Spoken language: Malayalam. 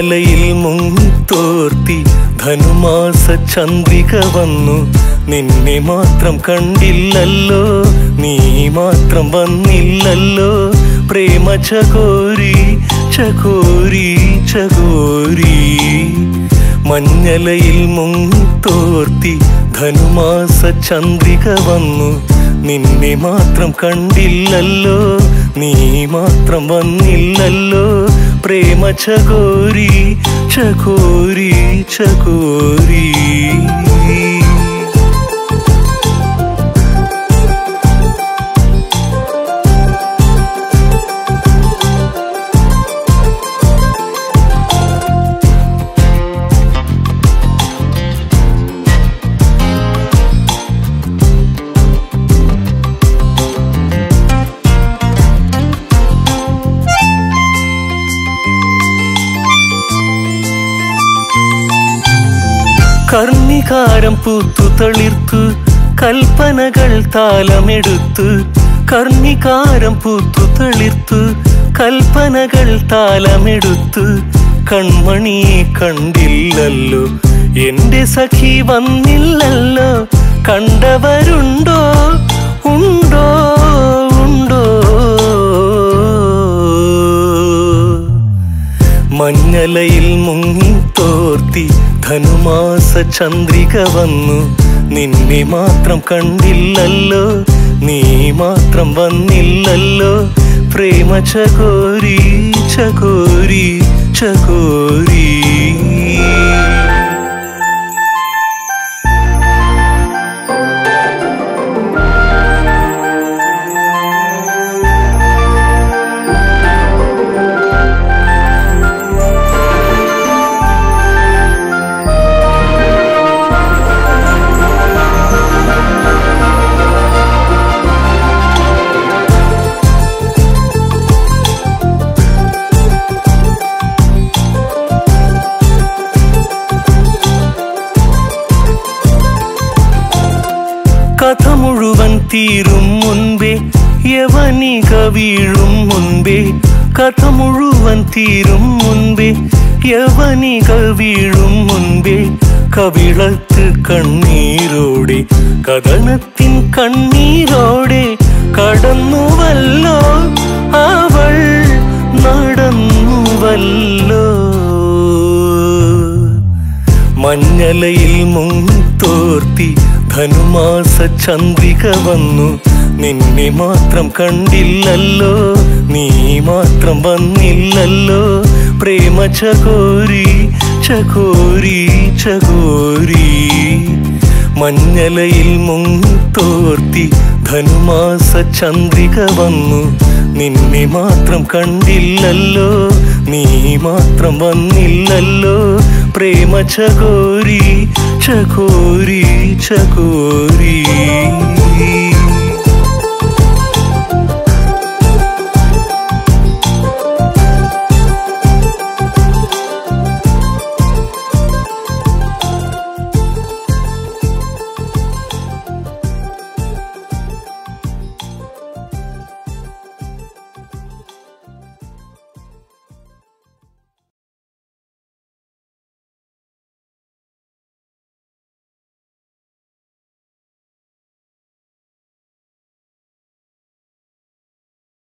മഞ്ഞലയിൽ മുങ്ങിത്തോർത്തി ധനുമാസ ചന്ദ്രിക വന്നു നിന്നെ മാത്രം കണ്ടില്ലല്ലോ നീ മാത്രം വന്നില്ലല്ലോ പ്രേമ ചകോരി ചകോരി ചകോരി മഞ്ഞലയിൽ മുങ്ങിത്തോർത്തി ധനുമാസ ചന്ദ്രിക വന്നു നിന്നെ മാത്രം കണ്ടില്ലല്ലോ നീ മാത്രം വന്നില്ലല്ലോ പ്രേമ ചകോരി ചകോരി ചകോരി കർണികാരം പൂത്തു തളിർത്തു കൽപ്പനകൾ താലമെടുത്തു കർണികാരം പൂത്തു തളിർത്തു കൽപ്പനകൾ താലമെടുത്തു കൺമണിയെ കണ്ടില്ലല്ലോ എന്റെ സഖി വന്നില്ലല്ലോ കണ്ടവരുണ്ടോ ഉണ്ടോ ഉണ്ടോ മഞ്ഞലയിൽ മുങ്ങിത്തോർത്തി ധനുമാസ ചന്ദ്രിക വന്നു നിന്നെ മാത്രം കണ്ടില്ലല്ലോ നീ മാത്രം വന്നില്ലല്ലോ പ്രേമ ചകോരി ചകോരി ചകോരി കഥ മുഴുവൻ തീരും മുൻപേ യവനിക വീഴും മുൻപേ കഥ മുഴുവൻ തീരും മുൻപേ യവനിക വീഴും മുൻപേ കവിളത്ത് കണ്ണീരോടെ കഥനത്തിൻ കണ്ണീരോടെ കടന്നുവല്ലോ അവൾ നടന്നുവല്ലോ മഞ്ഞലയിൽ മുങ്ങിത്തോർത്തി ധനുമാസ ചന്ദ്രിക വന്നു നിന്നെ മാത്രം കണ്ടില്ലല്ലോ നീ മാത്രം വന്നില്ലല്ലോ പ്രേമ ചകോരി ചകോരി ചകോരി മഞ്ഞലയിൽ മുങ്ങിത്തോർത്തി ധനുമാസ ചന്ദ്രിക വന്നു നിന്നെ മാത്രം കണ്ടില്ലല്ലോ നീ മാത്രം വന്നില്ലല്ലോ പ്രേമ ചകോരി ചകോരി ചകോരി